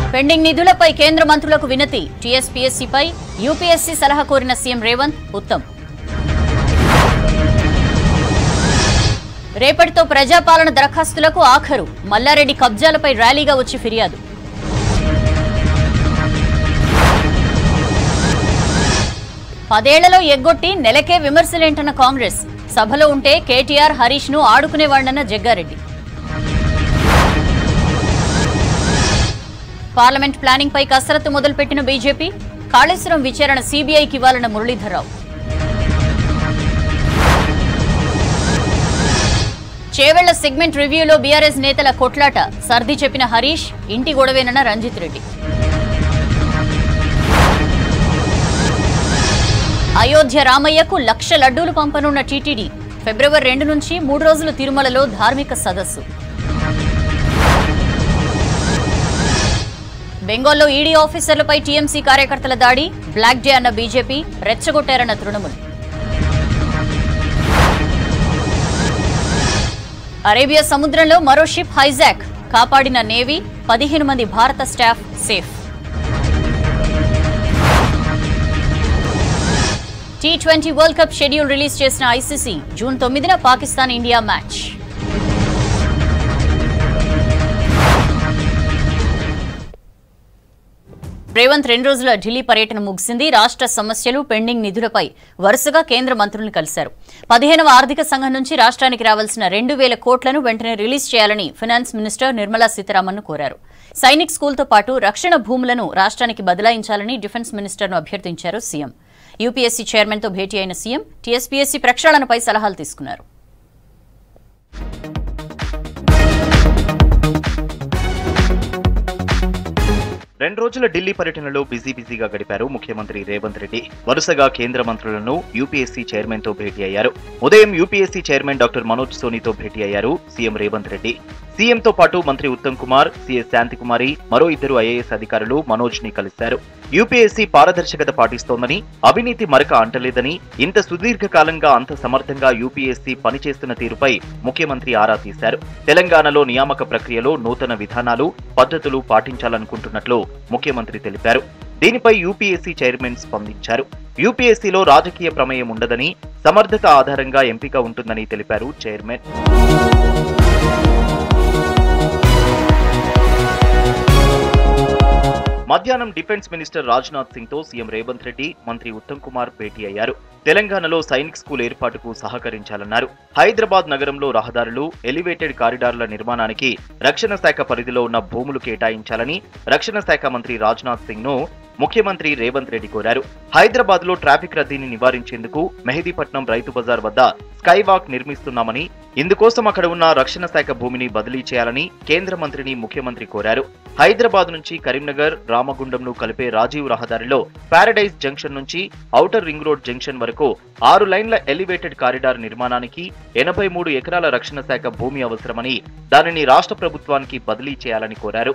Pending నిధులపై కేంద్ర మంత్రులకు వినతి టీఎస్పీఎస్సీపై యూపీఎస్సీ సలహా కోరిన సీఎం రేవంత్ ఉత్తమ్ రేపటితో ప్రజాపాలన దరఖాస్తులకు ఆఖరు మల్లారెడ్డి కబ్జాలపై ర్యాలీగా వచ్చి ఫిర్యాదు పదేళ్లలో ఎగ్గొట్టి నెలకే విమర్శలేంటన్న కాంగ్రెస్ సభలో ఉంటే కేటీఆర్ హరీష్ ను ఆడుకునేవాళ్లన్న జగ్గారెడ్డి పార్లమెంట్ ప్లానింగ్ పై కసరత్తు మొదలుపెట్టిన బీజేపీ కాళేశ్వరం విచారణ సీబీఐకి ఇవ్వాలన్న మురళీధర్రావు చేవెళ్ల సెగ్మెంట్ రివ్యూలో బీఆర్ఎస్ నేతల కొట్లాట సర్ది చెప్పిన హరీష్ ఇంటి గొడవేనన్న రంజిత్ రెడ్డి అయోధ్య రామయ్యకు లక్ష లడ్డూలు పంపనున్న టీటీడీ ఫిబ్రవరి రెండు నుంచి మూడు రోజులు తిరుమలలో ధార్మిక సదస్సు బెంగాల్లో ఈడీ ఆఫీసర్లపై టీఎంసీ కార్యకర్తల దాడి బ్లాక్ డే అన్న బీజేపీ రెచ్చగొట్టారన్న తృణమూల్ అరేబియా సముద్రంలో మరో షిప్ హైజాక్ కాపాడిన నేవీ పదిహేను మంది భారత staff safe T twenty world cup schedule release చేసిన ఐసీసీ జూన్ తొమ్మిదిన పాకిస్తాన్ ఇండియా మ్యాచ్ రేవంత్ రెండు రోజుల ఢిల్లీ పర్యటన ముగిసింది రాష్ట్ర సమస్యలు పెండింగ్ నిధులపై వరుసగా కేంద్ర మంత్రులను కలిశారు పదిహేనవ ఆర్థిక సంఘం నుంచి రాష్ట్రానికి రావాల్సిన రెండు వేల కోట్లను వెంటనే రిలీజ్ చేయాలని ఫైనాన్స్ మినిస్టర్ నిర్మలా సీతారామన్ కోరారు సైనిక్ స్కూల్తో పాటు రక్షణ భూములను రాష్ట్రానికి బదలాయించాలని డిఫెన్స్ మినిస్టర్ను అభ్యర్థించారు సీఎం యూపీఎస్సీ చైర్మన్తో భేటీ అయిన సీఎం టీఎస్పీఎస్సీ ప్రక్షాళనపై సలహాలు తీసుకున్నారు రెండు రోజుల ఢిల్లీ పర్యటనలో బిజీ బిజీగా గడిపారు ముఖ్యమంత్రి రేవంత్ రెడ్డి వరుసగా కేంద్ర మంత్రులను యూపీఎస్సీ చైర్మన్ తో భేటీ అయ్యారు ఉదయం యూపీఎస్సీ చైర్మన్ డాక్టర్ మనోజ్ సోనీతో భేటీ అయ్యారు సీఎం రేవంత్ రెడ్డి సీఎంతో పాటు మంత్రి ఉత్తమ్ కుమార్ సీఎస్ శాంతికుమారి మరో ఇద్దరు ఐఏఎస్ అధికారులు మనోజ్ ని కలిశారు యూపీఎస్సీ పారదర్శకత పాటిస్తోందని అవినీతి మరక అంటలేదని ఇంత సుదీర్ఘ కాలంగా అంత సమర్థంగా యూపీఎస్సీ పనిచేస్తున్న తీరుపై ముఖ్యమంత్రి ఆరా తీశారు తెలంగాణలో నియామక ప్రక్రియలో నూతన విధానాలు పద్ధతులు పాటించాలనుకుంటున్నట్లు ముఖ్యమంత్రి తెలిపారు దీనిపై యూపీఎస్సీ చైర్మన్ స్పందించారు యూపీఎస్సీలో రాజకీయ ప్రమేయం ఉండదని సమర్థత ఆధారంగా ఎంపిక ఉంటుందని తెలిపారు చైర్మన్ మధ్యాహ్నం డిఫెన్స్ మినిస్టర్ రాజ్నాథ్ సింగ్ తో సీఎం రేవంత్ రెడ్డి మంత్రి ఉత్తమ్ కుమార్ భేటీ అయ్యారు తెలంగాణలో సైనిక్ స్కూల్ ఏర్పాటుకు సహకరించాలన్నారు హైదరాబాద్ నగరంలో రహదారులు ఎలివేటెడ్ కారిడార్ల నిర్మాణానికి రక్షణ శాఖ పరిధిలో ఉన్న భూములు కేటాయించాలని రక్షణ శాఖ మంత్రి రాజ్నాథ్ సింగ్ ను ముఖ్యమంత్రి రేవంత్ రెడ్డి కోరారు హైదరాబాద్ లో ట్రాఫిక్ రద్దీని నివారించేందుకు మెహదీపట్నం రైతు బజార్ వద్ద స్కై వాక్ నిర్మిస్తున్నామని ఇందుకోసం అక్కడ ఉన్న రక్షణ శాఖ భూమిని బదిలీ చేయాలని కేంద్ర మంత్రిని ముఖ్యమంత్రి కోరారు హైదరాబాద్ నుంచి కరీంనగర్ రామగుండంను కలిపే రాజీవ్ రహదారిలో పారడైజ్ జంక్షన్ నుంచి ఔటర్ రింగ్ రోడ్ జంక్షన్ వరకు ఆరు లైన్ల ఎలివేటెడ్ కారిడార్ నిర్మాణానికి ఎనభై మూడు ఎకరాల రక్షణ శాఖ భూమి అవసరమని దానిని రాష్ట్ర ప్రభుత్వానికి బదిలీ చేయాలని కోరారు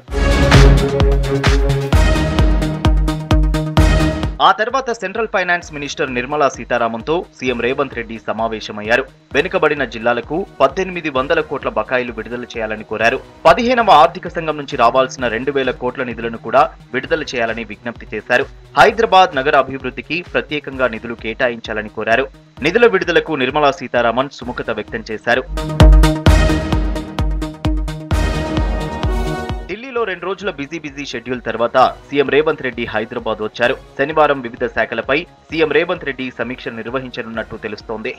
ఆ తర్వాత సెంట్రల్ ఫైనాన్స్ మినిస్టర్ నిర్మలా సీతారామన్తో సీఎం రేవంత్ రెడ్డి సమావేశమయ్యారు వెనుకబడిన జిల్లాలకు పద్దెనిమిది వందల కోట్ల బకాయిలు విడుదల చేయాలని కోరారు పదిహేనవ ఆర్థిక సంఘం నుంచి రావాల్సిన రెండు వేల కోట్ల నిధులను కూడా విడుదల చేయాలని విజ్ఞప్తి చేశారు హైదరాబాద్ నగర అభివృద్ధికి ప్రత్యేకంగా నిధులు కేటాయించాలని కోరారు నిధుల విడుదలకు నిర్మలా సీతారామన్ సుముఖత వ్యక్తం చేశారు ఢిల్లీలో రెండు రోజుల బిజీ బిజీ షెడ్యూల్ తర్వాత సీఎం రేవంత్ రెడ్డి హైదరాబాద్ వచ్చారు శనివారం వివిధ శాఖలపై సీఎం రేవంత్ రెడ్డి సమీక్ష నిర్వహించనున్నట్టు తెలుస్తోంది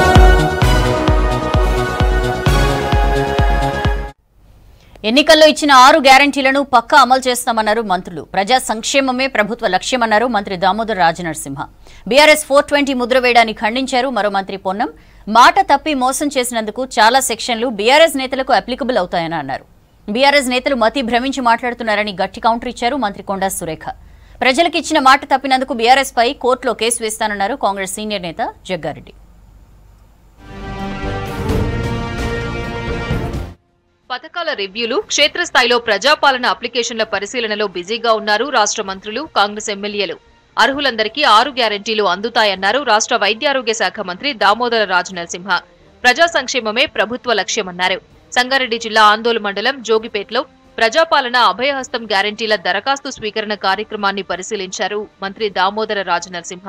ఎన్నికల్లో ఇచ్చిన ఆరు గ్యారంటీలను పక్కా అమలు చేస్తామన్నారు మంత్రులు ప్రజా సంక్షేమమే ప్రభుత్వ లక్ష్యమన్నారు మంత్రి Damodar Rajanarasimha BRS four twenty ముద్ర వేయడాన్ని ఖండించారు మరో మంత్రి పొన్నం మాట తప్పి మోసం చేసినందుకు చాలా సెక్షన్లు బీఆర్ఎస్ నేతలకు అప్లికబుల్ అవుతాయని అన్నారు బీఆర్ఎస్ నేతలు మతి భ్రమించి మాట్లాడుతున్నారని గట్టి కౌంటర్ ఇచ్చారు మంత్రి కొండా సురేఖ ప్రజలకు ఇచ్చిన మాట తప్పినందుకు బీఆర్ఎస్ పై కోర్టులో కేసు వేస్తానన్నారు కాంగ్రెస్ సీనియర్ నేత జగ్గారెడ్డి పథకాల రివ్యూలు క్షేత్రస్థాయిలో ప్రజాపాలన అప్లికేషన్ల పరిశీలనలో బిజీగా ఉన్నారు రాష్ట్ర మంత్రులు కాంగ్రెస్ ఎమ్మెల్యేలు అర్హులందరికీ ఆరు గ్యారంటీలు అందుతాయన్నారు రాష్ట్ర వైద్యారోగ్య శాఖ మంత్రి దామోదర రాజు నరసింహ ప్రజా సంక్షేమమే ప్రభుత్వ లక్ష్యమన్నారు సంగారెడ్డి జిల్లా ఆందోళన మండలం జోగిపేటలో ప్రజాపాలన అభయహస్తం గ్యారంటీల దరఖాస్తు స్వీకరణ కార్యక్రమాన్ని పరిశీలించారు మంత్రి దామోదర రాజనరసింహ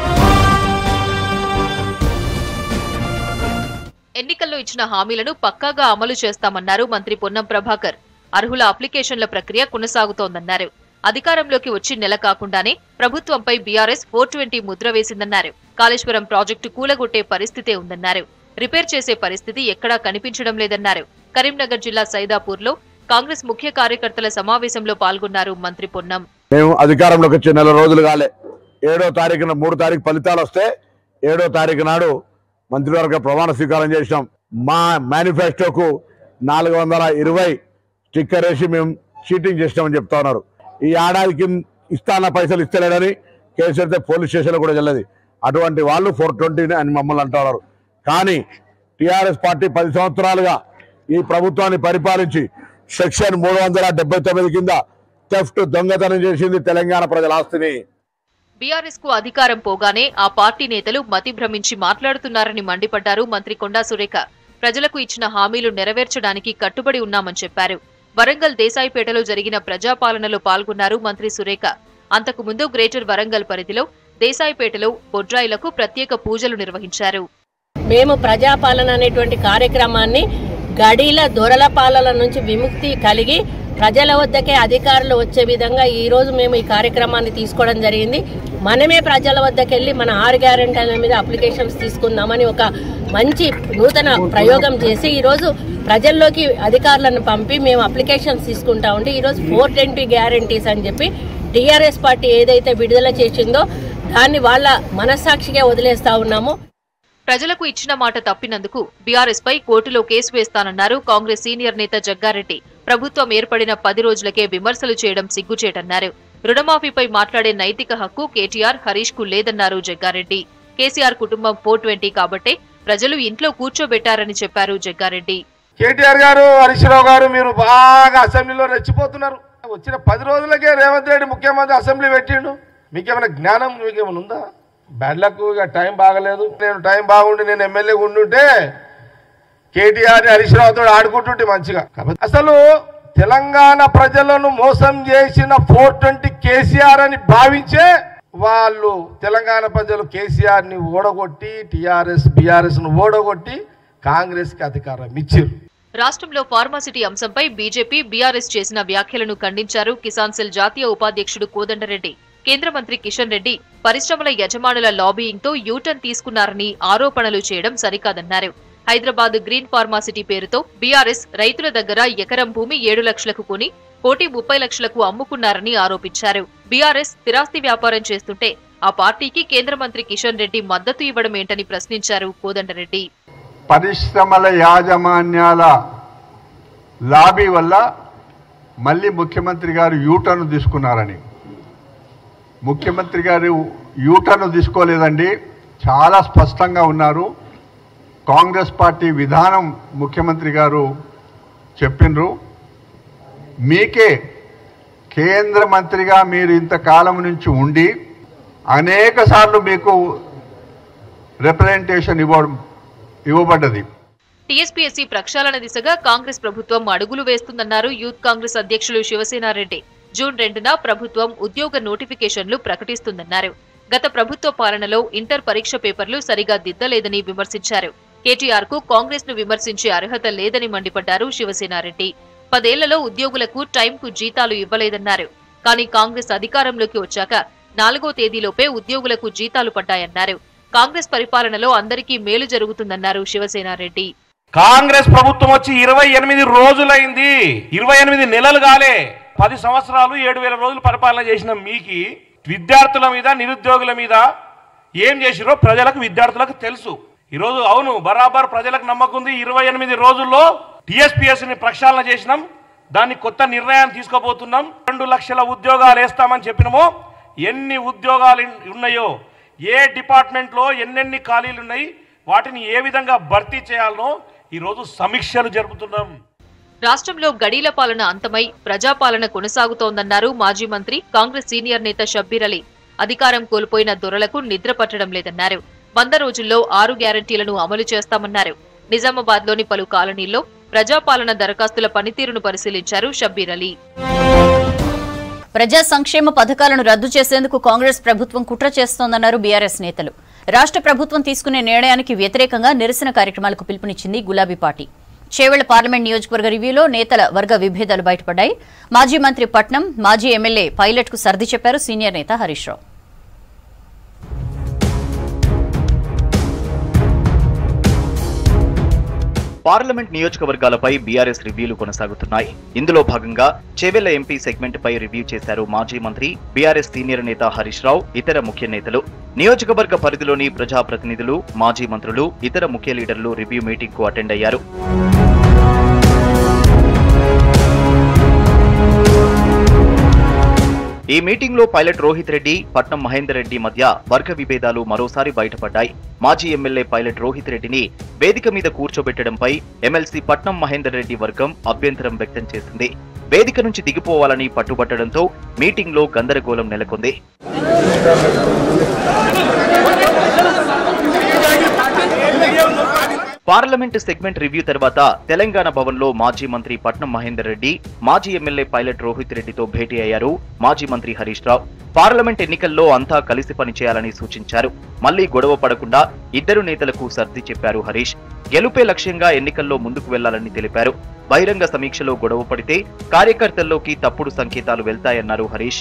ఎన్నికల్లో ఇచ్చిన హామీలను పక్కాగా అమలు చేస్తామన్నారు మంత్రి పొన్నం ప్రభాకర్ అర్హుల అప్లికేషన్ల ప్రక్రియ కొనసాగుతోందన్నారు అధికారంలోకి వచ్చి నెల కాకుండానే ప్రభుత్వంపై బీఆర్ఎస్ ఫోర్ ట్వంటీ ముద్ర వేసిందన్నారు కాళేశ్వరం ప్రాజెక్టు కూలగొట్టే పరిస్థితే ఉందన్నారు రిపేర్ చేసే పరిస్థితి ఎక్కడా కనిపించడం లేదన్నారు కరీంనగర్ జిల్లా సైదాపూర్లో కాంగ్రెస్ ముఖ్య కార్యకర్తల సమావేశంలో పాల్గొన్నారు మంత్రి పొన్నం మేము అధికారంలోకి వచ్చే నెల రోజులు కాలే ఏడో తారీఖున మూడు తారీఖు ఫలితాలు వస్తే ఏడో తారీఖు నాడు మంత్రివర్గ ప్రమాణ స్వీకారం చేసినాం మా మేనిఫెస్టోకు నాలుగు వందల ఇరవై స్టిక్కర్ వేసి మేము చీటింగ్ చేసినామని చెప్తా ఉన్నారు ఈ ఏడాదికి ఇస్తాన పైసలు ఇస్తలేడని కేసు పెడితే పోలీస్ స్టేషన్లో కూడా వెళ్ళదు అటువంటి వాళ్ళు ఫోర్ ట్వంటీ అని మమ్మల్ని అంటున్నారు కానీ టిఆర్ఎస్ పార్టీ పది సంవత్సరాలుగా ఈ ప్రభుత్వాన్ని పరిపాలించి సెక్షన్ మూడు వందల డెబ్బై తొమ్మిది కింద థెఫ్ట్ దొంగతనం చేసింది తెలంగాణ ప్రజల ఆస్తిని బీఆర్ఎస్ కు అధికారం పోగానే ఆ పార్టీ నేతలు మతి భ్రమించి మాట్లాడుతున్నారని మండిపడ్డారు మంత్రి కొండా సురేఖ ప్రజలకు ఇచ్చిన హామీలు నెరవేర్చడానికి కట్టుబడి ఉన్నామని చెప్పారు వరంగల్ దేశాయిపేటలో జరిగిన ప్రజాపాలనలో పాల్గొన్నారు మంత్రి సురేఖ అంతకు ముందు గ్రేటర్ వరంగల్ పరిధిలో దేశాయిపేటలో బొడ్రాయిలకు ప్రత్యేక పూజలు నిర్వహించారు మేము ప్రజాపాలన అనేటువంటి కార్యక్రమాన్ని గడీల దొరల పాలన నుంచి విముక్తి కలిగి ప్రజల వద్దకే అధికారులు వచ్చే విధంగా ఈ రోజు మేము ఈ కార్యక్రమాన్ని తీసుకోవడం జరిగింది మనమే ప్రజల వద్దకు వెళ్ళి మన ఆరు గ్యారెంటీల మీద అప్లికేషన్స్ తీసుకుందామని ఒక మంచి నూతన ప్రయోగం చేసి ఈ రోజు ప్రజల్లోకి అధికారులను పంపి మేము అప్లికేషన్స్ తీసుకుంటా ఉంటే ఈ రోజు ఫోర్ ట్వంటీ గ్యారంటీస్ అని చెప్పి టీఆర్ఎస్ పార్టీ ఏదైతే విడుదల చేసిందో దాన్ని వాళ్ళ మనస్సాక్షిగా వదిలేస్తా ఉన్నాము ప్రజలకు ఇచ్చిన మాట తప్పినందుకు బీఆర్ఎస్ పై కోర్టులో కేసు వేస్తానన్నారు కాంగ్రెస్ సీనియర్ నేత జగ్గారెడ్డి ప్రభుత్వం ఏర్పడిన పది రోజులకే విమర్శలు చేయడం సిగ్గుచేటన్నారు రుణమాఫీపై మాట్లాడే నైతిక హక్కు కేటీఆర్ హరీష్ కు లేదన్నారు జగ్గారెడ్డి కేసీఆర్ కుటుంబం ఫోర్ ట్వంటీ కాబట్టే ప్రజలు ఇంట్లో కూర్చోబెట్టారని చెప్పారు జగ్గారెడ్డి కేటీఆర్ గారు హరీష్ రావు గారు మీరు బాగా అసెంబ్లీలో రెచ్చిపోతున్నారు వచ్చిన పది రోజులకే రేవంత్ రెడ్డి ముఖ్యమంత్రి అసెంబ్లీ పెట్టిండు మీకేమైనా జ్ఞానం మీకేమైనా ఉందా బ్యాడ్ లక్ ఇక టైం బాగలేదు నేను టైం బాగుండి నేను ఎమ్మెల్యే ఉండుంటే కేటీఆర్ హరీష్ రావుతో ఆడుకుంటుంటే మంచిగా కాబట్టి అసలు తెలంగాణ ప్రజలను మోసం చేసిన ఫోర్ ట్వంటీ కేసీఆర్ అని భావించే వాళ్ళు తెలంగాణ ప్రజలు కేసీఆర్ ని ఓడగొట్టి టిఆర్ఎస్ బీఆర్ఎస్ ను ఓడగొట్టి కాంగ్రెస్ కి అధికారం ఇచ్చారు రాష్ట్రంలో ఫార్మాసిటీ అంశంపై బీజేపీ బీఆర్ఎస్ చేసిన వ్యాఖ్యలను ఖండించారు కిసాన్ సెల్ జాతీయ ఉపాధ్యక్షుడు కోదండరెడ్డి కేంద్ర మంత్రి కిషన్ రెడ్డి పరిశ్రమల యజమానుల లాబీయింగ్తో యూటర్న్ తీసుకున్నారని ఆరోపణలు చేయడం సరికాదన్నారు హైదరాబాద్ గ్రీన్ ఫార్మాసిటీ పేరుతో బీఆర్ఎస్ రైతుల దగ్గర ఎకరం భూమి ఏడు లక్షలకు కొని కోటి ముప్పై లక్షలకు అమ్ముకున్నారని ఆరోపించారు బీఆర్ఎస్ స్థిరాస్తి వ్యాపారం చేస్తుంటే ఆ పార్టీకి కేంద్ర మంత్రి కిషన్ రెడ్డి మద్దతు ఇవ్వడం ఏంటని ప్రశ్నించారు కోదండరెడ్డి పరిశ్రమల యాజమాన్యాల లాబీ వల్ల మళ్ళీ ముఖ్యమంత్రి గారు యూటర్న్ తీసుకున్నారని ముఖ్యమంత్రి గారు యూటర్న్ తీసుకోలేదండి చాలా స్పష్టంగా ఉన్నారు కాంగ్రెస్ పార్టీ విధానం ముఖ్యమంత్రి గారు చెప్పినరు మీకే కేంద్ర మంత్రిగా మీరు ఇంతకాలం నుంచి ఉండి అనేక సార్లు మీకు రిప్రజెంటేషన్ ఇవ్వడం ఇవ్వబడ్డది టీఎస్పీఎస్సీ ప్రక్షాళన దిశగా కాంగ్రెస్ ప్రభుత్వం అడుగులు వేస్తుందన్నారు యూత్ కాంగ్రెస్ అధ్యక్షులు శివసేనారెడ్డి జూన్ రెండున ప్రభుత్వం ఉద్యోగ నోటిఫికేషన్లు ప్రకటిస్తుందన్నారు గత ప్రభుత్వ పాలనలో ఇంటర్ పరీక్ష పేపర్లు సరిగా దిద్దలేదని విమర్శించారు కేటీఆర్ కు కాంగ్రెస్ ను విమర్శించే అర్హత లేదని మండిపడ్డారు శివసేనారెడ్డి పదేళ్లలో ఉద్యోగులకు టైంకు జీతాలు ఇవ్వలేదన్నారు కానీ కాంగ్రెస్ అధికారంలోకి వచ్చాక నాలుగో తేదీలోపే ఉద్యోగులకు జీతాలు పడ్డాయన్నారు కాంగ్రెస్ పరిపాలనలో అందరికీ మేలు జరుగుతుందన్నారు శివసేనారెడ్డి కాంగ్రెస్ ప్రభుత్వం వచ్చి ఇరవై ఎనిమిది రోజులైంది ఇరవై ఎనిమిది నెలలు కాలే పది సంవత్సరాలు ఏడు వేల రోజులు పరిపాలన చేసిన మీకి విద్యార్థుల మీద నిరుద్యోగుల మీద ఏం చేసిరో ప్రజలకు విద్యార్థులకు తెలుసు ఈరోజు అవును బరాబర్ ప్రజలకు నమ్మకుంది ఇరవై ఎనిమిది రోజుల్లో టిఎస్పిఎస్ ని ప్రక్షాళన చేసినాం దాన్ని కొత్త నిర్ణయాన్ని తీసుకోబోతున్నాం రెండు లక్షల ఉద్యోగాలు వేస్తామని చెప్పినామో ఎన్ని ఉద్యోగాలు ఉన్నాయో ఏ డిపార్ట్మెంట్లో ఎన్నెన్ని ఖాళీలు ఉన్నాయి వాటిని ఏ విధంగా భర్తీ చేయాలనో ఈరోజు సమీక్షలు జరుపుతున్నాం రాష్ట్రంలో గడీల పాలన అంతమై ప్రజాపాలన కొనసాగుతోందన్నారు మాజీ మంత్రి కాంగ్రెస్ సీనియర్ నేత షబ్బీర్ అలీ అధికారం కోల్పోయిన దొరలకు నిద్ర పట్టడం లేదన్నారు వంద రోజుల్లో ఆరు గ్యారంటీలను అమలు చేస్తామన్నారు నిజామాబాద్లోని పలు కాలనీల్లో ప్రజాపాలన దరఖాస్తుల పనితీరును పరిశీలించారు షబ్బీర్ అలీ ప్రజా సంక్షేమ పథకాలను రద్దు చేసేందుకు కాంగ్రెస్ ప్రభుత్వం కుట్ర చేస్తోందన్నారు బీఆర్ఎస్ నేతలు రాష్ట్ర ప్రభుత్వం తీసుకునే నిర్ణయానికి వ్యతిరేకంగా నిరసన కార్యక్రమాలకు పిలుపునిచ్చింది గులాబీ పార్టీ చేవెళ్ల పార్లమెంట్ నియోజకవర్గ రివ్యూలో నేతల వర్గ విభేదాలు బయటపడ్డాయి మాజీ మంత్రి పట్నం మాజీ ఎమ్మెల్యే పైలట్ కు సర్ది చెప్పారు సీనియర్ నేత హరీష్ రావు పార్లమెంట్ నియోజకవర్గాలపై బీఆర్ఎస్ రివ్యూలు కొనసాగుతున్నాయి ఇందులో భాగంగా చేవెళ్ల ఎంపీ సెగ్మెంట్ పై రివ్యూ చేశారు మాజీ మంత్రి బీఆర్ఎస్ సీనియర్ నేత హరీష్ రావు ఇతర ముఖ్య నేతలు నియోజకవర్గ పరిధిలోని ప్రజాప్రతినిధులు మాజీ మంత్రులు ఇతర ముఖ్య లీడర్లు రివ్యూ మీటింగ్ కు అటెండ్ అయ్యారు ఈ మీటింగ్ లో పైలట్ రోహిత్ రెడ్డి పట్నం మహేందర్ రెడ్డి మధ్య వర్గ విభేదాలు మరోసారి బయటపడ్డాయి మాజీ ఎమ్మెల్యే పైలట్ రోహిత్ రెడ్డిని వేదిక మీద కూర్చోబెట్టడంపై ఎమ్మెల్సీ పట్నం మహేందర్ రెడ్డి వర్గం అభ్యంతరం వ్యక్తం చేసింది వేదిక నుంచి దిగిపోవాలని పట్టుబట్టడంతో మీటింగ్ లో గందరగోళం నెలకొంది పార్లమెంటు సెగ్మెంట్ రివ్యూ తర్వాత తెలంగాణ భవన్లో మాజీ మంత్రి పట్నం మహేందర్ రెడ్డి మాజీ ఎమ్మెల్యే పైలట్ రోహిత్ రెడ్డితో భేటీ అయ్యారు మాజీ మంత్రి హరీష్ రావు పార్లమెంట్ ఎన్నికల్లో అంతా కలిసి పనిచేయాలని సూచించారు మళ్లీ గొడవ పడకుండా ఇద్దరు నేతలకు సర్ది చెప్పారు హరీష్ గెలుపే లక్ష్యంగా ఎన్నికల్లో ముందుకు వెళ్లాలని తెలిపారు బహిరంగ సమీక్షలో గొడవ పడితే కార్యకర్తల్లోకి తప్పుడు సంకేతాలు వెళ్తాయన్నారు హరీష్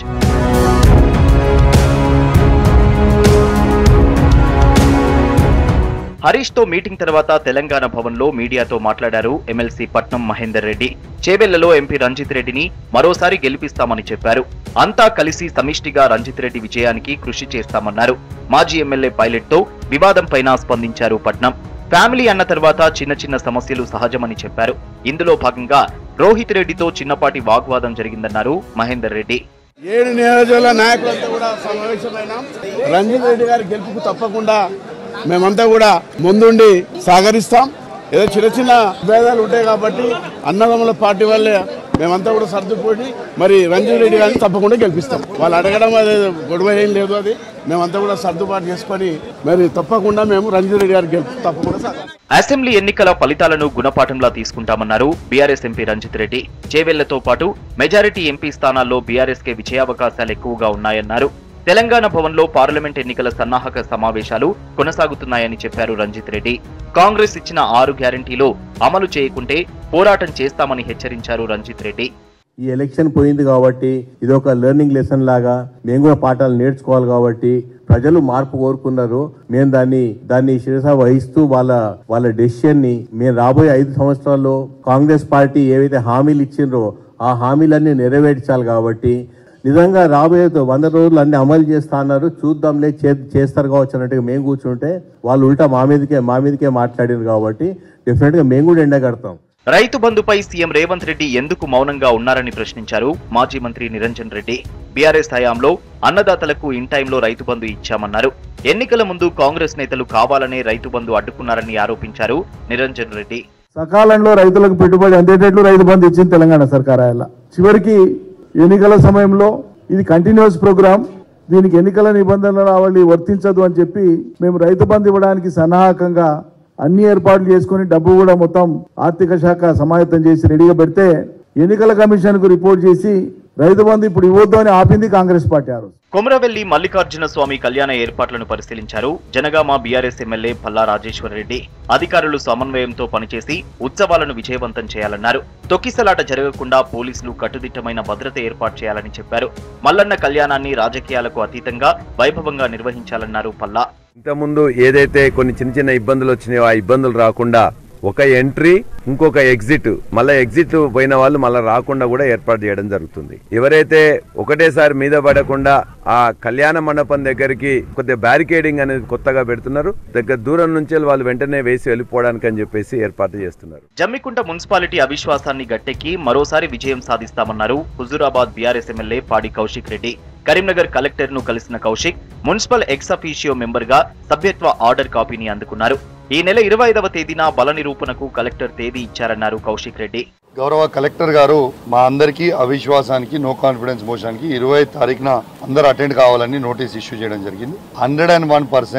హరీష్ తో మీటింగ్ తర్వాత తెలంగాణ భవన్ లో మీడియాతో మాట్లాడారు ఎమ్మెల్సీ పట్నం మహేందర్ రెడ్డి చేవెళ్లలో ఎంపీ రంజిత్ రెడ్డిని మరోసారి గెలిపిస్తామని చెప్పారు అంతా కలిసి సమిష్టిగా రంజిత్ రెడ్డి విజయానికి కృషి చేస్తామన్నారు మాజీ ఎమ్మెల్యే పైలట్ తో వివాదంపైన స్పందించారు పట్నం ఫ్యామిలీ అన్న తర్వాత చిన్న చిన్న సమస్యలు సహజమని చెప్పారు ఇందులో భాగంగా రోహిత్ రెడ్డితో చిన్నపాటి వాగ్వాదం జరిగిందన్నారు మహేందర్ రెడ్డి ఏడు నియోజకవర్గ నాయకులంతా కూడా సమావేశమైనాం రంజిత్ రెడ్డి గారి గెలుపుకు తప్పకుండా మేమంతా కూడా ముందుండి సహకరిస్తాం ఏదో చిన్న చిన్న భేదాలు ఉంటాయి కాబట్టి అన్నదమ్ముల పార్టీ వల్లే మేమంతా కూడా సర్దుపోయి మరి రంజిత్ రెడ్డి గారిని తప్పకుండా గెలిపిస్తాం వాళ్ళు అడగడం అది గొడవ ఏం లేదు అది మేమంతా కూడా సర్దుబాటు చేసుకొని మరి తప్పకుండా మేము రంజిత్ రెడ్డి గారికి గెలుపు తప్పకుండా సహకరిస్తాం అసెంబ్లీ ఎన్నికల ఫలితాలను గుణపాఠంలా తీసుకుంటామన్నారు బీఆర్ఎస్ ఎంపీ రంజిత్ రెడ్డి చేవెళ్లతో పాటు మెజారిటీ ఎంపీ స్థానాల్లో బీఆర్ఎస్ కే విజయావకాశాలు ఎక్కువగా ఉన్నాయన్నారు తెలంగాణ భవన్లో పార్లమెంట్ ఎన్నికల సన్నాహక సమావేశాలు కొనసాగుతున్నాయని చెప్పారు రంజిత్ రెడ్డి కాంగ్రెస్ ఇచ్చిన ఆరు గ్యారంటీలు అమలు చేయకుంటే పోరాటం చేస్తామని హెచ్చరించారు రంజిత్ రెడ్డి ఈ ఎలక్షన్ పోయింది కాబట్టి ఇది ఒక లెర్నింగ్ లెసన్ లాగా మేము కూడా పాఠాలు నేర్చుకోవాలి కాబట్టి ప్రజలు మార్పు కోరుకున్నారు మేము దాన్ని దాన్ని శిరస వహిస్తూ వాళ్ళ వాళ్ళ డెసిషన్ ని మేము రాబోయే ఐదు సంవత్సరాల్లో కాంగ్రెస్ పార్టీ ఏవైతే హామీలు ఇచ్చిండ్రో ఆ హామీలన్నీ నెరవేర్చాలి కాబట్టి నిజంగా రాబోయే వంద రోజులు అన్ని అమలు చేస్తా అన్నారు చూద్దాంలే చే- చేస్తారు కావచ్చు అన్నట్టుగా మేము కూర్చుంటే వాళ్ళు ఉల్టా మా మీదకే మా మీదకే మాట్లాడారు కాబట్టి డెఫినెట్ గా మేము కూడా ఎండగడతాం రైతు బంధుపై సీఎం రేవంత్ రెడ్డి ఎందుకు మౌనంగా ఉన్నారని ప్రశ్నించారు మాజీ మంత్రి నిరంజన్ రెడ్డి బీఆర్ఎస్ హయాంలో అన్నదాతలకు ఇన్ టైంలో రైతు బంధు ఇచ్చామన్నారు ఎన్నికల ముందు కాంగ్రెస్ నేతలు కావాలనే రైతు బంధు అడ్డుకున్నారని ఆరోపించారు నిరంజన్ రెడ్డి సకాలంలో రైతులకు పెట్టుబడి అందేటట్లు రైతు బంధు ఇచ్చింది తెలంగాణ సర్కార్ ఆయన చివరికి ఎన్నికల సమయంలో ఇది కంటిన్యూస్ ప్రోగ్రామ్ దీనికి ఎన్నికల నిబంధనల రావాలి వర్తించదు అని చెప్పి మేము రైతు బంధు ఇవ్వడానికి సన్నాహకంగా అన్ని ఏర్పాట్లు చేసుకుని డబ్బు కూడా మొత్తం ఆర్థిక శాఖ సమాయత్తం చేసి రెడీగా పెడితే ఎన్నికల కమిషన్ కు రిపోర్ట్ చేసి రైతు బంధు ఇప్పుడు ఇవ్వద్దు అని ఆపింది కాంగ్రెస్ పార్టీ ఆ రోజు కొమరవెల్లి మల్లికార్జున స్వామి కళ్యాణ ఏర్పాట్లను పరిశీలించారు జనగామ బీఆర్ఎస్ ఎమ్మెల్యే పల్లా రాజేశ్వర రెడ్డి అధికారులు సమన్వయంతో పనిచేసి ఉత్సవాలను విజయవంతం చేయాలన్నారు తొక్కిసలాట జరగకుండా పోలీసులు కట్టుదిట్టమైన భద్రత ఏర్పాటు చేయాలని చెప్పారు మల్లన్న కళ్యాణాన్ని రాజకీయాలకు అతీతంగా వైభవంగా నిర్వహించాలన్నారు పల్లా ఇంతకుముందు ఏదైతే కొన్ని చిన్న చిన్న ఇబ్బందులు వచ్చినాయో ఆ ఇబ్బందులు రాకుండా ఒక ఎంట్రీ ఇంకొక ఎగ్జిట్ మళ్ళీ ఎగ్జిట్ పోయిన వాళ్ళు మళ్ళీ రాకుండా కూడా ఏర్పాటు చేయడం జరుగుతుంది ఎవరైతే ఒకటేసారి మీద పడకుండా ఆ కళ్యాణ మండపం దగ్గరికి కొద్దిగా బ్యారికేడింగ్ అనేది కొత్తగా పెడుతున్నారు దగ్గర దూరం నుంచి వాళ్ళు వెంటనే వేసి వెళ్ళిపోవడానికి అని చెప్పేసి ఏర్పాటు చేస్తున్నారు జమ్మికుంట మున్సిపాలిటీ అవిశ్వాసాన్ని గట్టెక్కి మరోసారి విజయం సాధిస్తామన్నారు హుజూరాబాద్ బీఆర్ఎస్ ఎమ్మెల్యే పాడి కౌశిక్ రెడ్డి కరీంనగర్ కలెక్టర్ ను కలిసిన Kaushik municipal ex officio member గా సభ్యత్వ ఆర్డర్ కాపీని అందుకున్నారు ఈ నెల ఇరవై ఐదవ తేదీన బల నిరూపణకు కలెక్టర్ తేదీ ఇచ్చారన్నారు కౌశిక్ రెడ్డి గౌరవ కలెక్టర్ గారు మా అందరికీ అవిశ్వాసానికి నో కాన్ఫిడెన్స్ మోషన్కి ఇరవై తారీఖున అందరూ అటెండ్ కావాలని నోటీస్ ఇష్యూ చేయడం జరిగింది హండ్రెడ్ అండ్ వన్ పర్సెంట్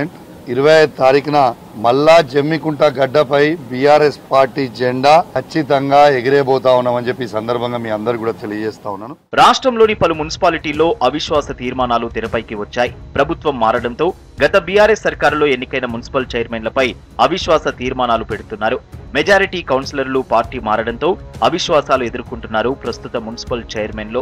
ఇరవై ఐదు తారీఖున మళ్ళా జమ్మికుంట గడ్డపై బీఆర్ఎస్ పార్టీ జెండా ఖచ్చితంగా ఎగిరేబోతా ఉన్నామని చెప్పి ఈ సందర్భంగా మీ అందరు కూడా తెలియజేస్తా ఉన్నాను రాష్ట్రంలోని పలు మున్సిపాలిటీల్లో అవిశ్వాస తీర్మానాలు తెరపైకి వచ్చాయి ప్రభుత్వం మారడంతో గత బీఆర్ఎస్ సర్కారులో ఎన్నికైన మున్సిపల్ చైర్మన్లపై అవిశ్వాస తీర్మానాలు పెడుతున్నారు మెజారిటీ కౌన్సిలర్లు పార్టీ మారడంతో అవిశ్వాసాలు ఎదుర్కొంటున్నారు ప్రస్తుత మున్సిపల్ చైర్మన్లు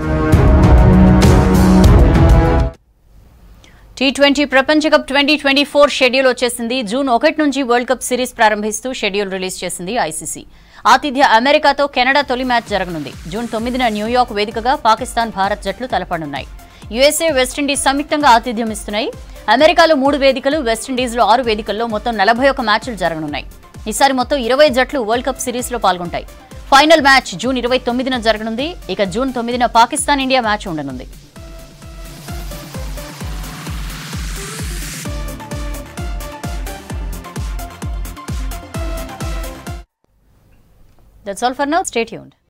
టీ ట్వంటీ ప్రపంచ cup twenty twenty four schedule వచ్చేసింది జూన్ ఒకటి నుంచి వరల్డ్ కప్ సిరీస్ ప్రారంభిస్తూ షెడ్యూల్ రిలీజ్ చేసింది ఐసీసీ ఆతిథ్య అమెరికాతో కెనడా తొలి మ్యాచ్ జరగనుంది జూన్ తొమ్మిదిన న్యూయార్క్ వేదికగా పాకిస్తాన్ భారత్ జట్లు తలపడనున్నాయి యుఎస్ఏ వెస్టిండీస్ సంయుక్తంగా ఆతిథ్యం ఇస్తున్నాయి అమెరికాలో మూడు వేదికలు వెస్టిండీస్లో ఆరు వేదికల్లో మొత్తం నలభై ఒక మ్యాచ్లు జరగనున్నాయి ఈసారి మొత్తం ఇరవై జట్లు వరల్డ్ కప్ సిరీస్లో పాల్గొంటాయి ఫైనల్ మ్యాచ్ జూన్ ఇరవై తొమ్మిదిన జరగనుంది ఇక జూన్ తొమ్మిదిన పాకిస్తాన్ ఇండియా మ్యాచ్ ఉండనుంది That's all for now. Stay tuned.